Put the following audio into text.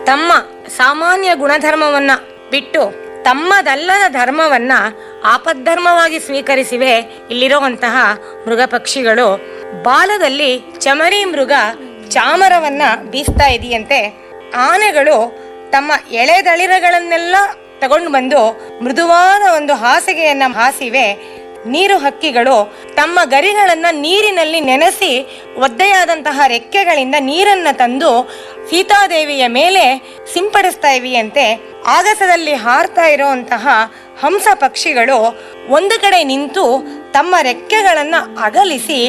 ತಮ್ಮ ಸಾಮಾನ್ಯ ಗುಣಧರ್ಮವನ್ನ ಬಿಟ್ಟು ತಮ್ಮದಲ್ಲದ ಧರ್ಮವನ್ನ ಆಪದ್ಧರ್ಮವಾಗಿ ಸ್ವೀಕರಿಸಿವೆ ಇಲ್ಲಿರುವಂತಹ ಮೃಗ ಪಕ್ಷಿಗಳು ಬಾಲದಲ್ಲಿ ಚಮರಿ ಮೃಗ ಚಾಮರವನ್ನ ಬೀಸ್ತಾ ಇದೆಯಂತೆ ಆನೆಗಳು ತಮ್ಮ ಎಳೆದಳಿರಗಳನ್ನೆಲ್ಲ ತಗೊಂಡು ಬಂದು ಮೃದುವಾದ ಒಂದು ಹಾಸಿಗೆಯನ್ನ ಹಾಸಿವೆ ನೀರು ಹಕ್ಕಿಗಳು ತಮ್ಮ ಗರಿಗಳನ್ನ ನೀರಿನಲ್ಲಿ ನೆನೆಸಿ ಒದ್ದೆಯಾದಂತಹ ರೆಕ್ಕೆಗಳಿಂದ ನೀರನ್ನ ತಂದು ಸೀತಾದೇವಿಯ ಮೇಲೆ ಸಿಂಪಡಿಸ್ತಾ ಇವೆಯಂತೆ ಆಗಸದಲ್ಲಿ ಹಾರ್ತಾ ಇರುವಂತಹ ಹಂಸ ಪಕ್ಷಿಗಳು ಒಂದು ಕಡೆ ನಿಂತು ತಮ್ಮ ರೆಕ್ಕೆಗಳನ್ನ ಅಗಲಿಸಿ